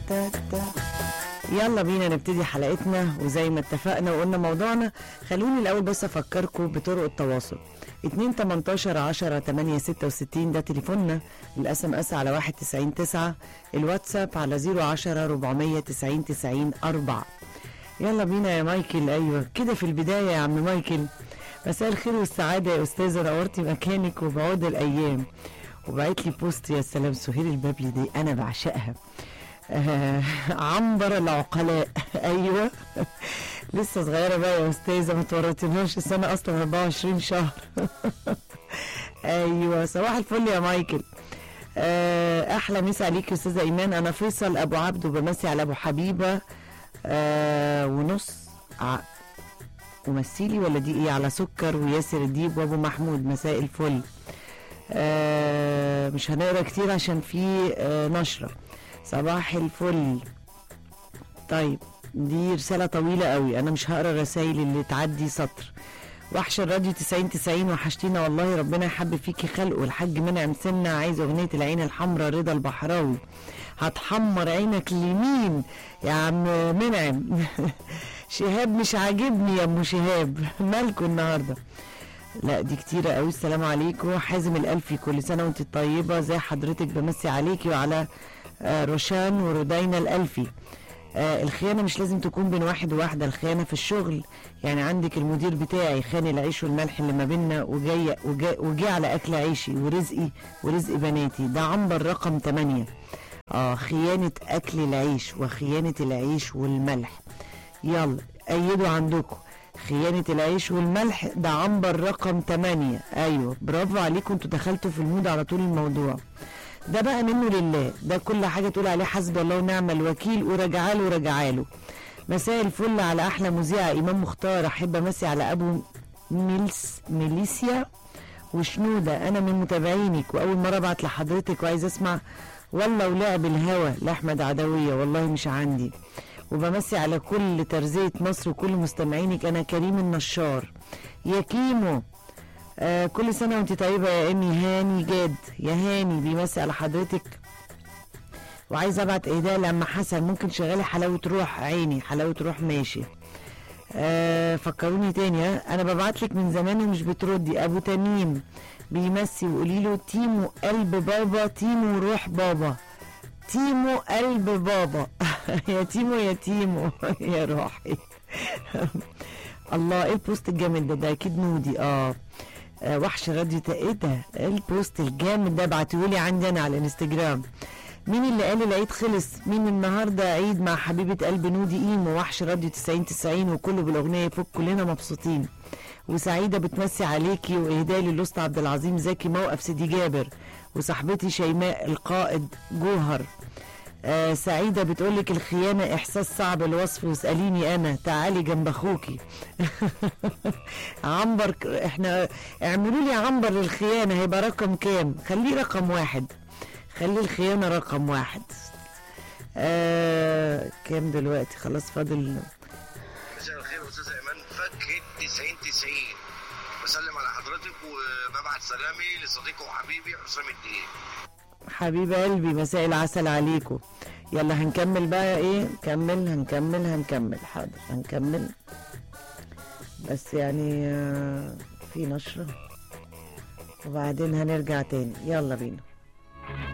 تا تا يلا بينا نبتدي حلقتنا وزي ما اتفقنا وقلنا موضوعنا خلوني الاول بس افكركم بطرق التواصل 2 18 10 8 66 ده تليفوننا الاس ام اس على 1 90 9 الواتساب على 010 490 90 4 يلا بينا يا مايكل ايوه كده في البدايه يا عم مايكل مساء الخير والسعاده يا استاذه نورتي مكانك وبعود الايام وبعت لي بوست يا سلام سهير البابلي دي انا بعشقها آه عنبر العقلاء ايوه لسه صغيره بقى يا استاذه ما تورطناش السنه اصلا 24 شهر ايوه صباح الفل يا مايكل آه احلى مسا عليك يا استاذه ايمان انا فيصل ابو عبده بمسي على ابو حبيبه آه ونص ع... ومثيلي ولا دي ايه على سكر وياسر الديب وابو محمود مساء الفل آه مش هنقرا كتير عشان في آه نشره صباح الفل طيب دي رسالة طويلة قوي أنا مش هقرا الرسايل اللي تعدي سطر وحش الراديو 90 90 وحشتينا والله ربنا يحبب فيكي خلقه الحاج منعم سنة عايز أغنية العين الحمراء رضا البحراوي هتحمر عينك اليمين يا عم منعم شهاب مش عاجبني يا ام شهاب مالكوا النهارده لا دي كتيرة قوي السلام عليكم حازم الألفي كل سنة وانت طيبة زي حضرتك بمسي عليكي وعلى آه روشان ورودينا الألفي آه الخيانة مش لازم تكون بين واحد وواحدة الخيانة في الشغل يعني عندك المدير بتاعي خان العيش والملح اللي ما بينا وجاي وجاي, وجاي على أكل عيشي ورزقي ورزق بناتي ده عنبر رقم 8 اه خيانة أكل العيش وخيانة العيش والملح يلا أيدوا عندكم خيانة العيش والملح ده عنبر رقم 8 أيوه برافو عليكم انتوا دخلتوا في المود على طول الموضوع ده بقى منه لله ده كل حاجة تقول عليه حسبي الله ونعم الوكيل ورجعاله ورجعاله مساء الفل على أحلى مذيعة إمام مختار أحب أمسي على أبو ميلس ميليسيا وشنودة أنا من متابعينك وأول مرة أبعت لحضرتك وعايز أسمع والله ولعب الهوى لأحمد عدوية والله مش عندي وبمسي على كل ترزية مصر وكل مستمعينك أنا كريم النشار يا كيمو آه كل سنة وانت طيبة يا امي هاني جاد يا هاني بيمسي على حضرتك وعايز ابعت اهداء لما حسن ممكن شغالي حلاوة روح عيني حلاوة روح ماشي آه فكروني تاني ها انا ببعت لك من زمان ومش بتردي ابو تميم بيمسي وقولي له تيمو قلب بابا تيمو روح بابا تيمو قلب بابا يا تيمو يا تيمو يا روحي الله ايه البوست الجامد ده ده اكيد نودي اه آه وحش راديو ايه ده ايه البوست الجامد ده ابعتهولي عندي انا على الانستجرام مين اللي قال العيد خلص مين النهارده عيد مع حبيبه قلب نودي ايمو وحش راديو 90 90 وكله بالاغنيه فوق كلنا مبسوطين وسعيده بتمسي عليكي واهداء للوسطى عبد العظيم زكي موقف سيدي جابر وصاحبتي شيماء القائد جوهر آه سعيدة بتقولك الخيانة إحساس صعب الوصف واسأليني أنا تعالي جنب أخوكي عنبر إحنا اعملوا لي عنبر للخيانة هيبقى رقم كام خليه رقم واحد خلي الخيانة رقم واحد آه كام دلوقتي خلاص فاضل مساء الخير استاذ ايمان فكة 90 90 بسلم على حضرتك وببعت سلامي لصديقي وحبيبي حسام الدين حبيب قلبي مساء العسل عليكم يلا هنكمل بقى ايه نكمل هنكمل هنكمل حاضر هنكمل بس يعني آه، في نشرة وبعدين هنرجع تاني يلا بينا